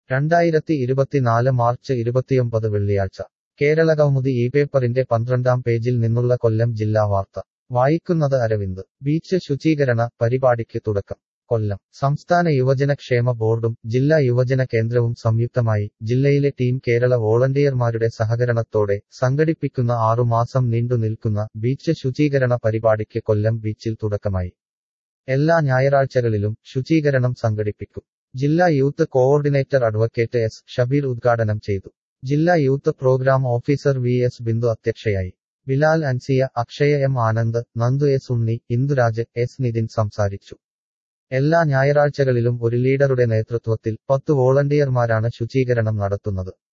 രണ്ടായിരത്തി ഇരുപത്തിനാല് മാർച്ച് ഇരുപത്തിയൊമ്പത് വെള്ളിയാഴ്ച കേരളകൗമുദി ഈ പേപ്പറിന്റെ പന്ത്രണ്ടാം പേജിൽ നിന്നുള്ള കൊല്ലം ജില്ലാ വാർത്ത വായിക്കുന്നത് അരവിന്ദ് ബീച്ച് ശുചീകരണ പരിപാടിക്ക് തുടക്കം കൊല്ലം സംസ്ഥാന യുവജന ക്ഷേമ ബോർഡും ജില്ലാ യുവജന കേന്ദ്രവും സംയുക്തമായി ജില്ലയിലെ ടീം കേരള വോളണ്ടിയർമാരുടെ സഹകരണത്തോടെ സംഘടിപ്പിക്കുന്ന ആറുമാസം നീണ്ടു നിൽക്കുന്ന ബീച്ച് ശുചീകരണ പരിപാടിക്ക് കൊല്ലം ബീച്ചിൽ തുടക്കമായി എല്ലാ ഞായറാഴ്ചകളിലും ശുചീകരണം സംഘടിപ്പിക്കും ജില്ലാ youth coordinator advocate S Shabeer ഉദ്ഘാടനം ചെയ്തു ജില്ലാ youth program officer V S Bindu അധ്യക്ഷയായി Bilal Ansiya Akshaya M Anand Nandu S Unni Induraj S Nithin സംസാരിച്ചു എല്ലാ ഞായറാഴ്ചകളിലും ഒരു ലീഡറുടെ നേതൃത്വത്തിൽ പത്ത് വോളണ്ടിയർമാരാണ് ശുചീകരണം നടത്തുന്നത്